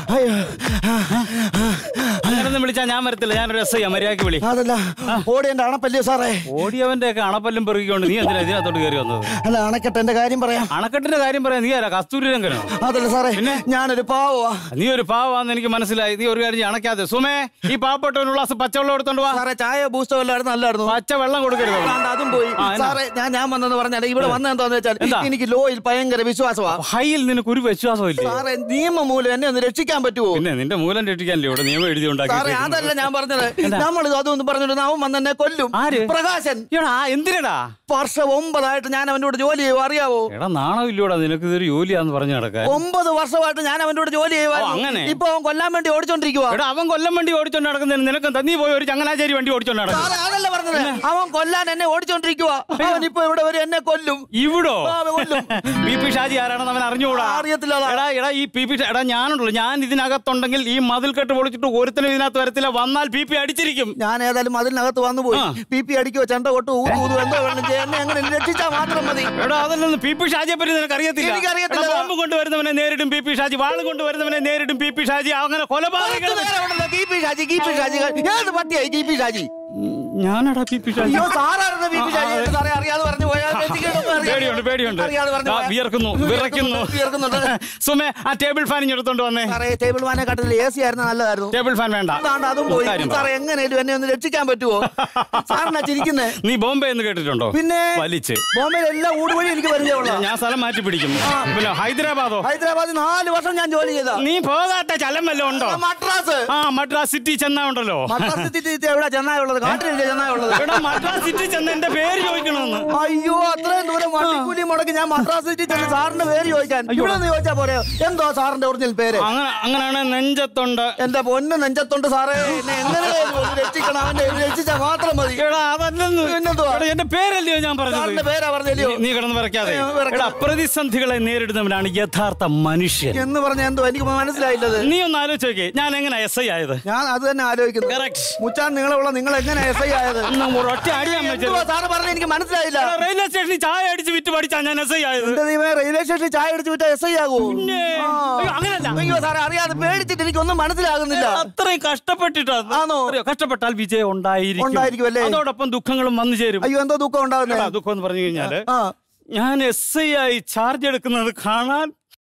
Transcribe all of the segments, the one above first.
അയ്യോ അങ്ങനൊന്നും വിളിച്ചാൽ ഞാൻ വരത്തില്ല ഞാനൊരു എസ് ഐ മര്യാദക്ക് വിളി അതല്ല ഓടി എന്റെ അണപ്പല്ലേ സാറേ ഓടിയവന്റെ ഒക്കെ അണപ്പല്ലും പെറുകിക്കൊണ്ട് നീ എന്തിനാ ഇതിനകത്തോട്ട് കയറി വന്നത് അല്ല അണക്കെട്ട് എന്റെ കാര്യം പറയാം അണക്കെട്ടിന്റെ കാര്യം പറയാം നീ ആരാ കസ്തൂരി രംഗനോ അതല്ല സാറേ ഞാനൊരു പാവമാ നീ ഒരു പാവാന്ന് എനിക്ക് മനസ്സിലായി നീ ഒരു കാര്യം ചെയ്യ്, അണക്കാതെ സുമേ ഈ പാവപ്പെട്ടവന് ഗ്ലാസ് പച്ചവെള്ളം എടുത്തോണ്ട് വാ സാറേ ചായ ബൂസ്റ്റോ എല്ലായിരുന്നു നല്ലായിരുന്നു പച്ച വെള്ളം കൊടുക്കരുത് അവന്. ആണ്ട് അതും പോയി ആ, എന്നാ? സാറേ ഞാൻ ഞാൻ വന്നെന്ന് പറഞ്ഞാൽ ഇവിടെ വന്ന എന്താന്ന് വെച്ചാൽ എന്താ? എനിക്ക് ലോയിൽ ഭയങ്കര വിശ്വാസമാ ഹൈയിൽ നിനക്ക് ഒരു വിശ്വാസം ഇല്ലേ സാറേ നിയമം മൂലം എന്നെ ഒന്ന് രക്ഷിക്കാൻ പറ്റുമോ പിന്നെ നിന്റെ മൂലം രക്ഷിക്കാനല്ലേ ഇവിടെ നിയമം എഴുതി സാറേ ഉണ്ടാക്കി അതല്ല ഞാൻ പറഞ്ഞത് നമ്മൾ അതൊന്നും പറഞ്ഞിട്ട് അവൻ വന്ന് എന്നെ കൊല്ലും ആര്? പ്രകാശൻ എടാ എന്തിനടാ വർഷം ഒമ്പതായിട്ട് ഞാൻ അവന്റെ കൂടെ ജോലി ചെയ്യുമോ അറിയാവോ എടാ നാണമില്ലൂടാ നിനക്ക് ഇതൊരു ജോലിയാന്ന് പറഞ്ഞു നടക്കാൻ ഒമ്പത് വർഷമായിട്ട് ഞാൻ അവന്റെ കൂടെ ജോലി ഓ, അങ്ങനെ? ചെയ്യുവായിരുന്നു ഇപ്പൊ അവൻ കൊല്ലാൻ വേണ്ടി ഓടിച്ചോണ്ടിരിക്കുവാ എടാ അവൻ കൊല്ലം വണ്ടി ഓടിച്ചോണ്ട് നടക്കുന്നതിന് നിനക്ക് എന്താ? നീ പോയി ഒരു ചങ്ങനാശ്ശേരി വണ്ടി ഓടിച്ചോണ്ട് നടക്കും സാറേ അതല്ല പറഞ്ഞത് അവൻ കൊല്ലാൻ എന്നെ ഓടിച്ചോണ്ടിരിക്കുവാ അവൻ ഇപ്പൊ ഇവിടെ വരെ എന്നെ കൊല്ലും ഇവിടോ ആ, അവൻ കൊല്ലും. പി പി ഷാജി ആരാണെന്ന് അവൻ അറിഞ്ഞുകൂടാ അറിയത്തില്ല അതാ. എടാ എടാ ഈ പി പി ഷാ- എടാ ഞാനുണ്ടല്ലോ ഞാൻ ഇതിനകത്തുണ്ടെങ്കിൽ ഈ മതിൽ കെട്ട് പൊളിച്ചിട്ട് ഒരുത്തനും ഇതിനകത്ത് വരത്തില്ല വന്നാൽ പി പി അടിച്ചിരിക്കും ഞാൻ ഏതായാലും അതിനകത്ത് വന്നു പോയി ആ. പി പി അടിക്കോ ചെണ്ട കൊട്ടോ ഊതു ഊതു എന്തോ വേണം ചെയ്യാൻ എന്നെ അങ്ങനെ രക്ഷിച്ചാൽ മാത്രം മതി എടാ അതല്ലൊന്നും പി പി ഷാജിയെ പറ്റി നിനക്ക് അറിയത്തില്ല എനിക്കറിയത്തില്ല. എടാ, ബോംബ് കൊണ്ടുവരുന്നവനെ നേരിടും പി പി ഷാജി വാള് കൊണ്ടുവരുന്നവനെ നേരിടും പി പി ഷാജി അങ്ങനെ കൊലപാതകൾ ഇത് വേറെ ഉണ്ടല്ലോ, K P Shaji K P Shaji ഏത് പട്ടിയായി കി പി ഷാജി ഞാനടാ പി പി ഷാജി അയ്യോ സാറായിരുന്നു കി പി ഷാജി എന്ന് സാറേ അറിയാതെ പറഞ്ഞു പോയാ എനിക്കിതൊന്നും അറിയാതെ- പേടിയുണ്ട് പേടിയുണ്ട് അറിയാതെ പറഞ്ഞു ദാ, പോയാ. വിയർക്കുന്നു വിറയ്ക്കുന്നു വിയർക്കുന്നുണ്ട്. സുമേ ആ ടേബിൾ ഫാൻ ഇങ്ങെടുത്തോണ്ട് വന്നേ സാറേ ടേബിൾ ഫാനെ കാട്ടിൽ എ സി ആയിരുന്നു നല്ലതായിരുന്നു ടേബിൾ ഫാൻ വേണ്ട അതാണ്ട് അതും പോയി കാര്യം പറ. സാറേ എങ്ങനെയും എന്നെ ഒന്ന് രക്ഷിക്കാൻ പറ്റുമോ സാറിനാ ചിരിക്കുന്നേ നീ ബോംബെ എന്ന് കേട്ടിട്ടുണ്ടോ പിന്നെ വലിച്ച് ബോംബെയിൽ എല്ലാ ഊടുവഴി എനിക്ക് പരിചയമുള്ള ഞാൻ സ്ഥലം മാറ്റി പിടിക്കും പിന്നെ ഹൈദരാബാദോ ഹൈദരാബാദിൽ നാല് വർഷം ഞാൻ ജോലി ചെയ്ത നീ പോകാത്ത ചലം വല്ലതും ഉണ്ടോ മദ്രാസ് ആ മദ്രാസ് സിറ്റി ചെന്നാ ഉണ്ടല്ലോ മദ്രാസ് സിറ്റി എവിടെ ചെന്നായ ഉള്ളത് കാട്ടിലല്ലേ ചെന്നായ ഉള്ളത് എടാ മദ്രാസ് സിറ്റി ചെന്ന് എന്റെ പേര് ചോദിക്കണമെന്ന് അയ്യോ അത്രയും ദൂരം വണ്ടിക്കൂലി മുടക്കി ഞാൻ മദ്രാസ് സിറ്റി ചെന്ന് സാറിന്റെ പേര് ചോദിക്കാൻ ഇവിടെ നിന്ന് ചോദിച്ചാ പോരെ എന്തോ സാറിന്റെ ഒറിജിനൽ പേര് അങ്ങനെ അങ്ങനെയാണ് നെഞ്ചത്തുണ്ട് എന്റെ പൊന്ന് നെഞ്ചത്തുണ്ട് സാറേ എന്നെ എങ്ങനെയായാലും ഒന്ന് രക്ഷിക്കണം അവന്റെ രക്ഷിച്ചാൽ മാത്രം മതി എടാ അതല്ലെന്ന് പിന്നെന്തുവാ? എടാ, എന്റെ പേരല്ലയോ ഞാൻ പറഞ്ഞത് സാറിന്റെ പേരാ പറഞ്ഞല്ലോ നീ- നീ കിടന്ന് വിറയ്ക്കാതെ ഏ, വിറയ്ക്കാതെ. എടാ പ്രതിസന്ധികളെ നേരിടുന്നവനാണ് യഥാർത്ഥ മനുഷ്യൻ എന്ന് പറഞ്ഞ എന്തോ എനിക്ക് മനസ്സിലായില്ലത് നീ ഒന്ന് ആലോചിച്ച് നോക്കിയേ ഞാൻ എങ്ങനെ എസ് ഐ ആയത് ഞാൻ അത് തന്നെ ആലോചിക്കുന്നു കറക്റ്റ് മുച്ചാൻ നിങ്ങളുള്ള നിങ്ങൾ എങ്ങനെ എസ് ഐ ആയത് ഒറ്റ അടിയാൻ എന്തുവാ സാറ് പറഞ്ഞ എനിക്ക് മനസ്സിലായില്ല റെയിൽവേ സ്റ്റേഷനിൽ ചായ അടിച്ച് വിറ്റ് പഠിച്ചാ ഞാൻ എസ് ഐ ആയത് എന്റെ ദൈവമേ റെയിൽവേ സ്റ്റേഷനിൽ ചായ അടിച്ചു വിറ്റാ എസ് ഐ ആകൂ പിന്നെ. ആ. അയ്യോ, അങ്ങനല്ല. അയ്യോ സാറേ അറിയാതെ പേടിച്ചിട്ട് എനിക്കൊന്നും മനസ്സിലാകുന്നില്ല അത്രയും കഷ്ടപ്പെട്ടിട്ടാ ആണോ? അറിയോ, കഷ്ടപ്പെട്ടാൽ വിജയം ഉണ്ടായിരിക്കും ഉണ്ടായിരിക്കും അല്ലേ? അതോടൊപ്പം ദുഃഖങ്ങളും വന്നു ചേരും അയ്യോ എന്തോ ദുഃഖം ഉണ്ടാകുന്നേ എടാ, ദുഃഖം എന്ന് പറഞ്ഞു കഴിഞ്ഞാല് ആ ഞാൻ എസ് ഐ ആയി ചാർജ് എടുക്കുന്നത് കാണാൻ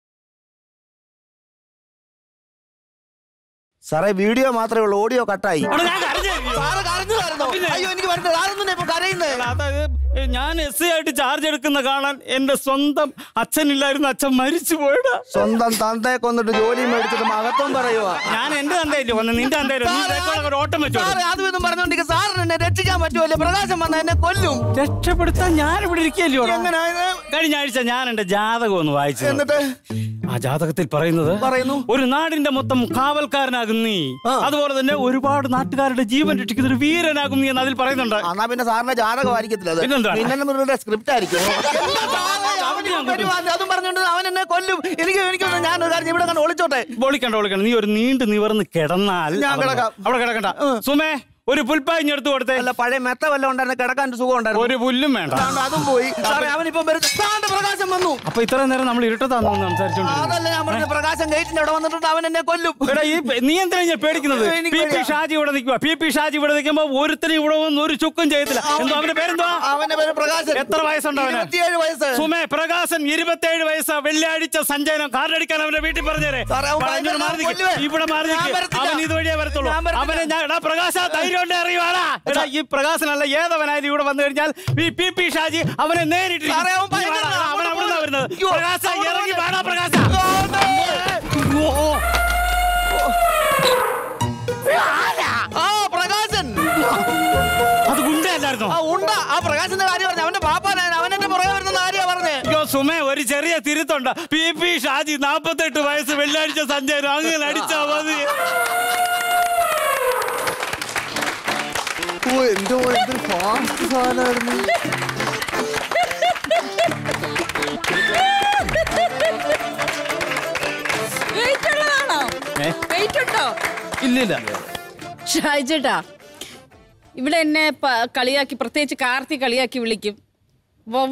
സാറേ വീഡിയോ മാത്രമേ ഉള്ളൂ ഓഡിയോ കട്ടായി എടാ, ഞാൻ കരഞ്ഞില്ലയോ? സാറ് കരഞ്ഞതായിരുന്നോ പിന്നെ. അയ്യോ എനിക്ക് വരുന്നത് ആരെന്നെ ഇപ്പൊ കരയുന്നേ എടാ, അതായത് ഏ, ഞാൻ എസ് ഐ ആയിട്ട് ചാർജ് എടുക്കുന്ന കാണാൻ എന്റെ സ്വന്തം അച്ഛനില്ലായിരുന്നു അച്ഛൻ മരിച്ചു പോയടാ സ്വന്തം തന്തയെ കൊന്നിട്ട് ജോലി മേടിച്ചിട്ട് മഹത്വം പറയുവാ ഞാൻ എന്റെ തന്തയില്ലേ വന്ന് നിന്റെ തന്തയില്ല നീ ഇതേക്കോടെ ഒരു ഓട്ടം വെച്ചോ സാറേ അത് ഇതൊന്നും പറഞ്ഞോണ്ടെങ്കിൽ സാറിന് എന്നെ രക്ഷിക്കാൻ പറ്റുമല്ലേ പ്രകാശം വന്ന എന്നെ കൊല്ലും രക്ഷപ്പെടുത്താൻ ഞാൻ ഇവിടെ ഇരിക്കുകയല്ലോ എങ്ങനെയായത് കഴിഞ്ഞ ആഴ്ച ഞാൻ എന്റെ ജാതകം ഒന്ന് വായിച്ചു എന്നിട്ട് ആ ജാതകത്തിൽ പറയുന്നത് പറയുന്നു ഒരു നാടിന്റെ മൊത്തം കാവൽക്കാരനാകും നീ ആ. അതുപോലെ തന്നെ ഒരുപാട് നാട്ടുകാരുടെ ജീവൻ രക്ഷിക്കുന്ന ഒരു വീരനാകും നീ എന്ന് അതിൽ പറയുന്നുണ്ട് എന്നാ പിന്നെ സാറിന്റെ ജാതകം ആയിരിക്കത്തില്ല അത് പിന്നെന്താണ്? മിന്നൽ മുരളിയുടെ സ്ക്രിപ്റ്റ് ആയിരിക്കും എന്താ സാറേ, അവൻ ഇപ്പം വരുവാ, അതും പറഞ്ഞോണ്ട് അവൻ എന്നെ കൊല്ലും എനിക്ക് എനിക്ക് ഞാൻ ഒരു കാര്യം ഇവിടെ കണ്ട് ഒളിച്ചോട്ടെ ഒളിക്കണ്ട ഒളിക്കണ്ട നീ ഒരു നീണ്ടു നിവർന്ന് കിടന്നാൽ ഞാൻ അവിടെ- കിടക്കാം. അവിടെ കിടക്കണ്ട സുമേ ഒരു പുൽപ്പായിഞ്ഞ് എടുത്തു കൊടുത്തേ അല്ല പഴയ മെത്ത വല്ലതും ഉണ്ടായിരുന്നു കിടക്കാൻ ഒരു സുഖം ഉണ്ടായിരുന്നു ഒരു പുല്ലും വേണ്ട അതുകൊണ്ട് അതും പോയി സാറേ അവനിപ്പം വരുന്നു സാറിന്റെ പ്രകാശം വന്നു അപ്പൊ ഇത്രയും നേരം നമ്മൾ ഇരുട്ടത്താന്ന് സംസാരിച്ചോണ്ടിരുന്നത് അതല്ല ഞാൻ പറഞ്ഞ പ്രകാശം ഗേറ്റിന്റെ അവിടെ വന്നിട്ടുണ്ട് അവൻ എന്നെ കൊല്ലും എടാ ഈ പെ- നീ എന്തിനാ ഞാൻ പേടിക്കുന്നത് എനിക്ക് പി പി പേടിയാ. ഷാജി ഇവിടെ നിൽക്കുക പി പി ഷാജി ഇവിടെ നിൽക്കുമ്പോ ഒരുത്തരും ഇവിടെ വന്ന് ഒരു ചുക്കും ചെയ്യത്തില്ല എന്തോ അവന്റെ പേരെന്തുവാ അവന്റെ പേര് പ്രകാശൻ എത്ര വയസ്സുണ്ട് അവന് ഇരുപത്തിയേഴ് വയസ്സ് സുമേ പ്രകാശൻ ഇരുപത്തേഴ് വയസ്സ് വെള്ളിയാഴ്ച സഞ്ചയനം കാർഡടിക്കാൻ അവന്റെ വീട്ടിൽ പറഞ്ഞേരെ സാറേ, അവൻ പറഞ്ഞോട് ഭയങ്കര മാറി നിൽക്ക്. കൊല്ലുവേ. ഇവിടെ മാറി ഞാൻ നിൽക്ക്. വരത്തില്ല. അവൻ ഇതുവഴിയേ വരത്തുള്ളൂ ഞാൻ വരത്തില്ല. അവനെ ഞാൻ എടാ പ്രകാശ ധൈര്യം കൊണ്ട് അറിയുവാടാ എടാ ഈ പ്രകാശനല്ല ഏതവനായാലും ഇവിടെ വന്നു കഴിഞ്ഞാൽ ഈ പി പി ഷാജി അവനെ നേരിട്ട് സാറേ, അവൻ ഭയങ്കര അവൻ അവിടെ നിന്നാ വരുന്നത് അയ്യോ, പ്രകാശ അവിടെ ഇറങ്ങി വന്ന്. വേടാ പ്രകാശ ആ പ്രകാശൻ അത് ഗുണ്ടയല്ലായിരുന്നോ ആ ഉണ്ട ആ പ്രകാശന്റെ കാര്യം പറഞ്ഞു അവന്റെ പാപ്പാനാണ് അവൻ എന്റെ പുറകെ വരുന്ന ആരെയാ പറഞ്ഞേ അയ്യോ സുമേ ഒരു ചെറിയ തിരുത്തുണ്ട് പി പി ഷാജി നാപ്പത്തെട്ട് വയസ്സ് വെള്ളിയാഴ്ച സഞ്ചയനം അങ്ങനെ അടിച്ചാ മതി ഓ എന്തോ എന്തൊരു ഫാസ്റ്റ് സാധനമായിരുന്നു വെയിറ്റ് ഉള്ളതാണോ ഏ? വെയിറ്റ് ഉണ്ടോ ഇല്ലില്ല ഷാജേട്ടാ ഇവിടെ എന്നെ പ- കളിയാക്കി പ്രത്യേകിച്ച് കാർത്തി കളിയാക്കി വിളിക്കും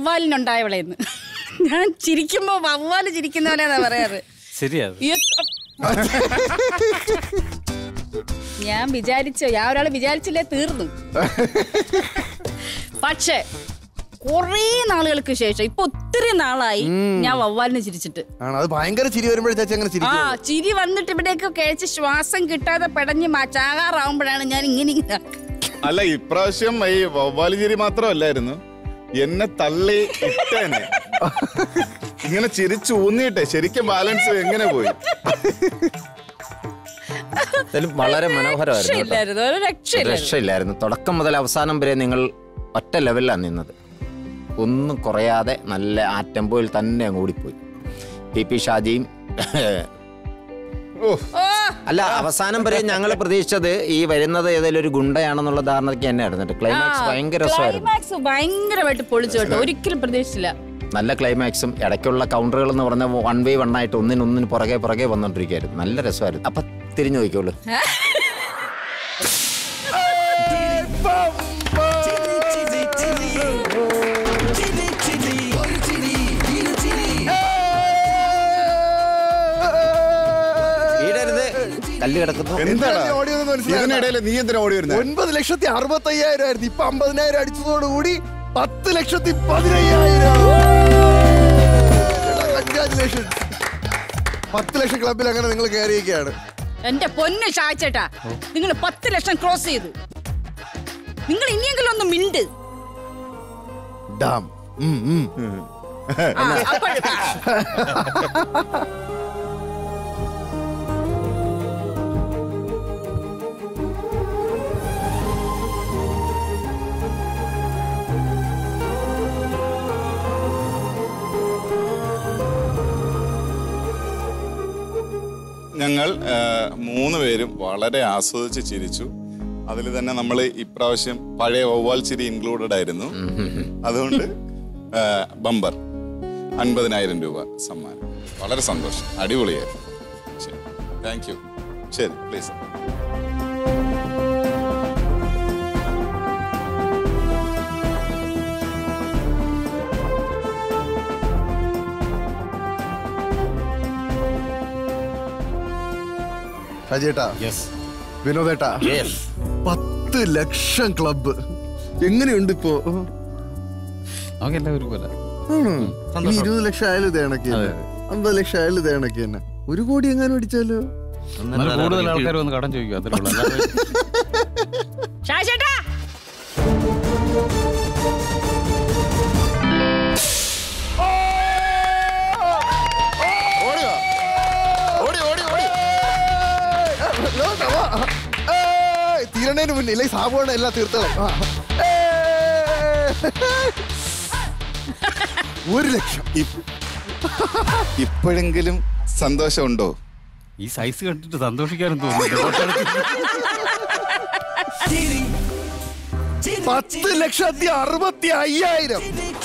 വവ്വാലിനുണ്ടായവളെന്ന് ഞാൻ ചിരിക്കുമ്പോ വവ്വാല് ചിരിക്കുന്നവനെന്നാ പറയാറ് ശരിയാ ഈ- ഞാൻ വിചാരിച്ചോ ഞാൻ ഒരാൾ വിചാരിച്ചില്ലേ തീർന്നു പക്ഷേ കുറേ നാളുകൾക്ക് ശേഷം ഇപ്പൊ ഒത്തിരി നാളായി ഞാൻ വവ്വാലിനെ ചിരിച്ചിട്ട് ആണ് അത് ഭയങ്കര ചിരി വരുമ്പോഴേ ചേച്ചി അങ്ങനെ ആ ചിരിക്കും ചിരി വന്നിട്ട് ഇവിടെയൊക്കെ കഴിച്ച് ശ്വാസം കിട്ടാതെ പടഞ്ഞ് മ- ചാകാറാവുമ്പോഴാണ് ഞാൻ ഇങ്ങനെ ഇങ്ങനെ അല്ല ഇപ്രാവശ്യം ഈ വവ്വാലുചിരി മാത്രമല്ലായിരുന്നു എന്നെ തള്ളി ഇട്ടേനെ ഇങ്ങനെ ചിരിച്ചു ഊന്നിയിട്ടെ ശരിക്കും ബാലൻസ് എങ്ങനെ പോയി എന്തായാലും വളരെ മനോഹരമായിരുന്നു കേട്ടോ. രക്ഷയില്ലായിരുന്നു ഒരു രക്ഷയില്ലായിരുന്നു രക്ഷയില്ലായിരുന്നു തുടക്കം മുതൽ അവസാനം വരെ നിങ്ങൾ ഒറ്റ ലെവലിലാണ് നിന്നത് ഒന്നും കുറയാതെ നല്ല ആ ടെമ്പോയിൽ തന്നെ അങ്ങ് ഓടിപ്പോയി പി പി ഷാജിയും ഓ ഓ അല്ല അവസാനം വരെ ഞങ്ങൾ പ്രതീക്ഷിച്ചത് ഈ വരുന്നത് ഏതെങ്കിലും ഒരു ഗുണ്ടയാണെന്നുള്ള ധാരണയ്ക്ക് തന്നെ ആയിരുന്നു ക്ലൈമാക്സ് ഭയങ്കര രസമായിരുന്നു ക്ലൈമാക്സ് ഭയങ്കരമായിട്ട് പൊളിച്ചു കേട്ടോ ഒരിക്കലും പ്രതീക്ഷിച്ചില്ല നല്ല ക്ലൈമാക്സും ഇടയ്ക്കുള്ള കൗണ്ടറുകൾ എന്ന് പറഞ്ഞ വൺ ബൈ വൺ ആയിട്ട് ഒന്നിനൊന്നിന് പുറകെ പുറകെ വന്നോണ്ടിരിക്കുകയായിരുന്നു നല്ല രസമായിരുന്നു അപ്പൊ തിരിഞ്ഞു നോക്കിക്കോളൂ വീടരുത് കല്ല് കിടക്കുന്നു എന്താടാ എന്താണ് ഓടി വന്നത് മനസ്സിലായോ? ഇതിനിടയിൽ നീ എന്തിനാ ഓടി വരുന്നത് ഒൻപത് ലക്ഷത്തി അറുപത്തി അയ്യായിരം ആയിരുന്നു ഇപ്പൊ അമ്പതിനായിരം അടിച്ചതോടുകൂടി പത്ത് ലക്ഷത്തി പതിനയ്യായിരം കൺഗ്രാറ്റുലേഷൻ പത്ത് ലക്ഷം ക്ലബിൽ അങ്ങനെ നിങ്ങൾ കയറിയിരിക്കുകയാണ് എന്റെ പൊന്ന് ഷാച്ചേട്ടാ നിങ്ങൾ പത്ത് ലക്ഷം ക്രോസ് ചെയ്തു നിങ്ങൾ ഇനിയെങ്കിലും ഒന്ന് മിണ്ട് ഡാം ഉം, ഉം. ആ, അപ്പോൾ- ഞങ്ങൾ ആ, മൂന്ന് പേരും വളരെ ആസ്വദിച്ച് ചിരിച്ചു അതിൽ തന്നെ നമ്മൾ ഇപ്രാവശ്യം പഴയ ഒവ്വാൽ ചിരി ഇൻക്ലൂഡഡ് ആയിരുന്നു അതുകൊണ്ട് ആ, ബമ്പർ അൻപതിനായിരം രൂപ സമ്മാനം വളരെ സന്തോഷം അടിപൊളിയായിരുന്നു ശരി താങ്ക് യു ശരി പ്ലീസ് ഷാജിയേട്ടാ വിനോദേട്ടാ പത്ത് ലക്ഷം ക്ലബ്ബ് എങ്ങനെയുണ്ട് ഇപ്പോ നമുക്കെല്ലാം ഒരുപോലെ ആണോ? ഇനി ഇരുപത് ലക്ഷം ആയാലും ഇത് കണക്ക് തന്നെ അമ്പത് ലക്ഷം ആയാലും ഇത് കണക്ക് തന്നെ ഒരു കോടി എങ്ങാനും അടിച്ചാലോ എന്നാലും കൂടുതൽ ആൾക്കാർ വന്ന് കടം ചോദിക്കും അത്രേ ഉള്ളൂ അല്ലാതെ ഷാച്ചേട്ടാ ഓടി വാ. ഓടി ഓടി ഓടി തീരണേന് മുന്നേ ഇല്ലേ സാബുവാണ് എല്ലാം തീർത്തത് ആ. ഏയ്. ഒരു ലക്ഷം ഇപ്- ഇപ്പോഴെങ്കിലും സന്തോഷമുണ്ടോ ഈ സൈസ് കണ്ടിട്ട് സന്തോഷിക്കാനും തോന്നുന്നു പത്ത് ലക്ഷത്തി അറുപത്തി അയ്യായിരം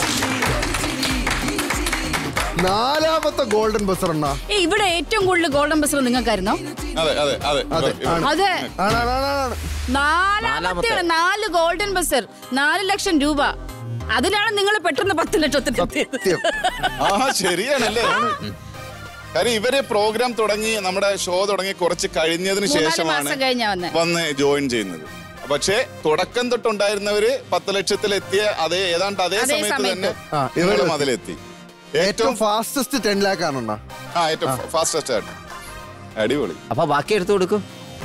നാലാമത്തെ ഗോൾഡൻ ബസർ എണ്ണ ഏ ഇവിടെ ഏറ്റവും കൂടുതൽ ഗോൾഡൻ ബസർ നിങ്ങൾക്കായിരുന്നോ അതെ അതെ അതെ അതെ, ആണ്. അതെ ആണാണാണാണ് നാലാമത്തെ നാലാമത്തെ. നാല് ഗോൾഡൻ ബസർ നാല് ലക്ഷം രൂപ അതിലാണ് നിങ്ങൾ പെട്ടെന്ന് പത്ത് ലക്ഷത്തിന് എത്തിയത് സത്യം ആ ശരിയാണല്ലേ കാര്യം ഇവരെ പ്രോഗ്രാം തുടങ്ങി നമ്മുടെ ഷോ തുടങ്ങി കുറച്ച് കഴിഞ്ഞതിന് മൂന്നാല് ശേഷമാണ് മാസം കഴിഞ്ഞാ വന്നെ. വന്ന് ജോയിൻ ചെയ്യുന്നത് പക്ഷേ തുടക്കം തൊട്ടുണ്ടായിരുന്നവര് പത്ത് ലക്ഷത്തിലെത്തിയ അതേ ഏതാണ്ട് അതേ അതേ സമയത്ത് സമയത്ത്. തന്നെ ആ, ഇവരും ഇവരും അതിലെത്തി ഏറ്റവും ഏറ്റവും ഫാസ്റ്റസ്റ്റ് ടെൻ ലാക്ക് ആണെണ്ണ ആ ഏറ്റവും ഫാസ്റ്റസ്റ്റ് ആയിട്ട് അടിപൊളി അപ്പൊ ബാക്കി എടുത്തു കൊടുക്കും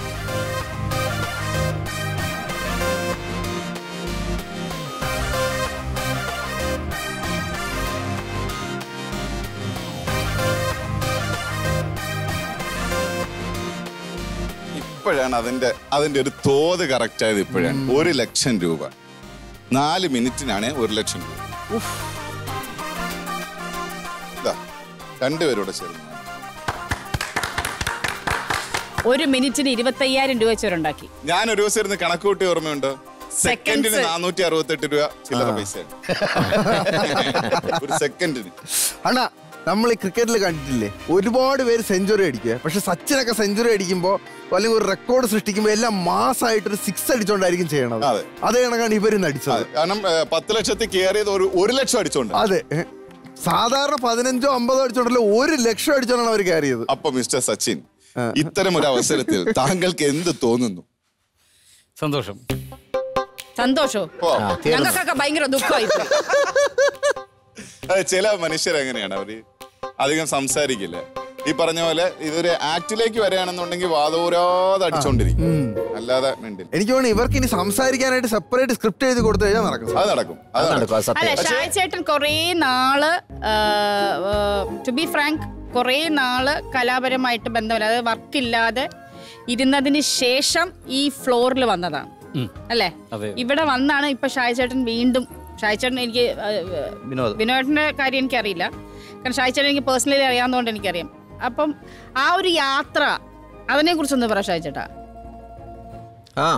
ഇപ്പോഴാണ് അതിന്റെ അതിന്റെ ഒരു തോത് കറക്റ്റ് ആയത് ഇപ്പോഴാണ് ഒരു ലക്ഷം രൂപ നാല് മിനിറ്റിനാണ് ഒരു ലക്ഷം രൂപ ഇതാ രണ്ടുപേരോടെ ചേർന്ന് ഒരു മിനിറ്റിന് ഇരുപത്തയ്യായിരം രൂപ വെച്ചവരുണ്ടാക്കി ഞാൻ ഒരു ദിവസം ഇരുന്ന് കണക്ക് കൂട്ടി ഓർമ്മയുണ്ടോ സെക്കൻഡിന് നാനൂറ്റി അറുപത്തെട്ട് രൂപ ചില്ലറ പൈസ ഒരു സെക്കൻഡിന് അണ്ണാ നമ്മൾ ഈ ക്രിക്കറ്റിൽ കണ്ടിട്ടില്ലേ ഒരുപാട് പേര് സെഞ്ചുറി അടിക്കുക പക്ഷെ സച്ചിനൊക്കെ സെഞ്ചുറി അടിക്കുമ്പോൾ അല്ലെങ്കിൽ ഒരു റെക്കോർഡ് സൃഷ്ടിക്കുമ്പോൾ എല്ലാം മാസമായിട്ട് ഒരു സിക്സ് അടിച്ചോണ്ടായിരിക്കും ചെയ്യണത് അതെ. അതേ കണക്കാണ് ഇവരും അതെ, അടിച്ചത് കാരണം ഏ, പത്ത് ലക്ഷത്തിൽ കയറിയത് ഒരു ഒരു ലക്ഷം അടിച്ചോണ്ട് അതെ ഏ, സാധാരണ പതിനഞ്ചോ അമ്പതോ അടിച്ചോണ്ടല്ലോ ഒരു ലക്ഷം അടിച്ചോണ്ടാണ് അവർ കയറിയത് അപ്പൊ മിസ്റ്റർ സച്ചിൻ ഇത്തരം ഒരു അവസരത്തിൽ താങ്കൾക്ക് എന്ത് തോന്നുന്നു സന്തോഷം സന്തോഷോ ഓ, ആ, തീർന്നു. ഞങ്ങൾക്കൊക്കെ ഭയങ്കര ദുഃഖമായി പോയി. അത് ചില മനുഷ്യർ എങ്ങനെയാണ് അവര് അധികം സംസാരിക്കില്ല ഈ പറഞ്ഞ പോലെ ഇതൊരു ആക്ടിലേക്ക് വരികയാണെന്നുണ്ടെങ്കിൽ വാദോരാതെ അടിച്ചോണ്ടിരിക്കും അല്ലാതെ മിണ്ടില്ല എനിക്ക് തോന്നുന്നു ഇവർക്ക് ഇനി സംസാരിക്കാനായിട്ട് സെപ്പറേറ്റ് സ്ക്രിപ്റ്റ് എഴുതി കൊടുത്തു കഴിഞ്ഞാൽ നടക്കും അത് നടക്കും അത് അത് നടക്കും നടക്കും അത് അല്ല സത്യം ഷായ് ചേട്ടൻ കുറേ നാള് ടു ബി ഫ്രാങ്ക് കുറേ നാള് കലാപരമായിട്ട് ബന്ധമില്ല അതായത് വർക്കില്ലാതെ ഇരുന്നതിന് ശേഷം ഈ ഫ്ലോറിൽ വന്നതാണ് ഉം. അല്ലേ അതെ. ഇവിടെ വന്നാണ് ഇപ്പൊ ഷായ് ചേട്ടൻ വീണ്ടും ഷായ് ചേട്ടൻ എനിക്ക് ആ, വിനോദ് വിനോദിന്റെ കാര്യം എനിക്കറിയില്ല കാരണം ഷായ് ചേട്ടൻ എനിക്ക് പേഴ്സണലി അറിയാവുന്നതുകൊണ്ട് എനിക്കറിയാം അപ്പം ആ ഒരു യാത്ര അതിനെ കുറിച്ചൊന്ന് പറ ഷായ് ചേട്ടാ ആ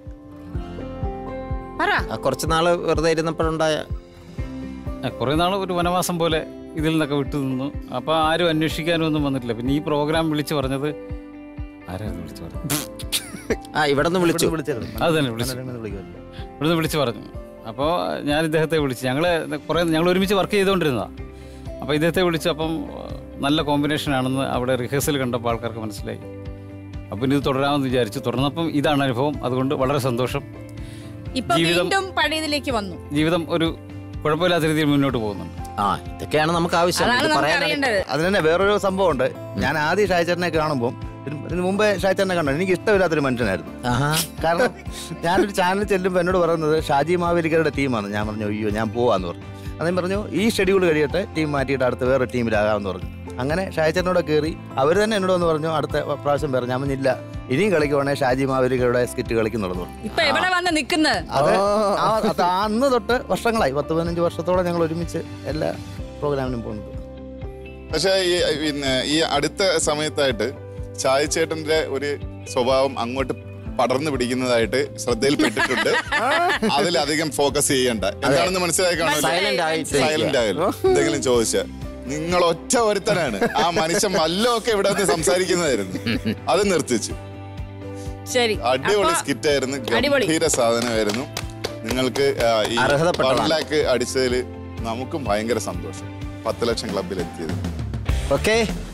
പറ ആ കുറച്ച് നാള് വെറുതെ ഇരുന്നപ്പോഴുണ്ടായ കുറെ നാൾ ഒരു വനവാസം പോലെ ഇതിൽ നിന്നൊക്കെ വിട്ടു നിന്നു അപ്പൊ ആരും അന്വേഷിക്കാനും ഒന്നും വന്നിട്ടില്ല പിന്നെ ഈ പ്രോഗ്രാം വിളിച്ചു പറഞ്ഞത് ആരായിരുന്നു വിളിച്ചു പറഞ്ഞത് ആ ഇവിടെ നിന്ന് വിളിച്ചു വിളിച്ചായിരുന്നു അത് തന്നെ വിളിച്ചു വിളിക്കുമല്ലോ ഇവിടുന്ന് വിളിച്ചു പറഞ്ഞു അപ്പോൾ ഞാൻ ഇദ്ദേഹത്തെ വിളിച്ചു ഞങ്ങൾ കുറേ ഞങ്ങൾ ഒരുമിച്ച് വർക്ക് ചെയ്തുകൊണ്ടിരുന്നതാണ് അപ്പോൾ ഇദ്ദേഹത്തെ വിളിച്ചു അപ്പം ഏഹ്, നല്ല കോമ്പിനേഷൻ ആണെന്ന് അവിടെ റിഹേഴ്സൽ കണ്ടപ്പോൾ ആൾക്കാർക്ക് മനസ്സിലായി അപ്പം ഇനി ഇത് തുടരാമെന്ന് വിചാരിച്ചു തുടർന്നപ്പം ഇതാണ് അനുഭവം അതുകൊണ്ട് വളരെ സന്തോഷം ഇപ്പൊ ജീവിതം- വീണ്ടും പഴയതിലേക്ക് വന്നു ജീവിതം ഒരു കുഴപ്പമില്ലാത്ത രീതിയിൽ മുന്നോട്ട് പോകുന്നുണ്ട് ആ ഇതൊക്കെയാണ് നമുക്ക് ആവശ്യം അതാണ് ഇത് നമുക്ക് പറയാനാണ് അറിയേണ്ടത് അതിന് തന്നെ വേറൊരു സംഭവം ഉണ്ട് ഞാൻ ആദ്യം ഷായ്ചേട്ടനെ കാണുമ്പോൾ ഇതിന് മുമ്പേ ഷായ്ചേട്ടനെ കണ്ടു എനിക്ക് ഇഷ്ടമില്ലാത്തൊരു മനുഷ്യനായിരുന്നു ആഹാ കാരണം ഞാനൊരു ചാനൽ ചെല്ലുമ്പോൾ എന്നോട് പറയുന്നത് ഷാജി മാവേലിക്കരുടെ ടീമാണ് ഞാൻ പറഞ്ഞു അയ്യോ ഞാൻ പോവാന്ന് പറഞ്ഞു അദ്ദേഹം പറഞ്ഞു ഈ ഷെഡ്യൂൾ കഴിയട്ടെ ടീം മാറ്റിയിട്ട് അടുത്ത വേറെ ടീമിലാകാമെന്ന് പറഞ്ഞു അങ്ങനെ ഷായച്ചനോട് കയറി അവർ തന്നെ എന്നോട് വന്ന് പറഞ്ഞു അടുത്ത പ്രാവശ്യം പറഞ്ഞു ഞാൻ പറഞ്ഞില്ല ഇനിയും കളിക്കുവാണെങ്കിൽ ഷാജി മാവേലിക്കരുടെ സ്കിറ്റ് കളിക്കുന്നുള്ളൂ എന്ന് പറഞ്ഞു. ഇപ്പൊ എവിടെ വന്ന് നിക്കുന്നത് അത് ആ- അത് അന്ന് തൊട്ട് വർഷങ്ങളായി പത്ത് പതിനഞ്ച് വർഷത്തോളം ഞങ്ങൾ ഒരുമിച്ച് എല്ലാ പ്രോഗ്രാമിനും പോകുന്നത് പക്ഷെ ഈ പിന്നെ ഈ അടുത്ത സമയത്തായിട്ട് ചായച്ചേട്ടന്റെ ഒരു സ്വഭാവം അങ്ങോട്ട് പടർന്നു പിടിക്കുന്നതായിട്ട് ശ്രദ്ധയിൽപ്പെട്ടിട്ടുണ്ട് അതിലധികം ഫോക്കസ് ചെയ്യണ്ട എന്താണെന്ന് മനസ്സിലായി കാണുമല്ലോ സൈലന്റ് ആയിട്ട് സൈലന്റ് ആയല്ലോ എന്തെങ്കിലും ചോദിച്ച നിങ്ങൾ ഒറ്റ ഒരുത്തനാണ് ആ മനുഷ്യൻ വല്ലതൊക്കെ ഇവിടെ നിന്ന് സംസാരിക്കുന്നതായിരുന്നു അത് നിർത്തിച്ചു ശരി അടിപൊളി അപ്പൊ സ്കിറ്റ് ആയിരുന്നു അടിപൊളി. ഗംഭീര സാധനമായിരുന്നു നിങ്ങൾക്ക് ആ, ഈ അർഹതപ്പെട്ടതാണ്. വൺ ലാക്ക് അടിച്ചതിൽ നമുക്കും ഭയങ്കര സന്തോഷം പത്ത് ലക്ഷം ക്ലബിൽ എത്തിയത് ഓക്കെ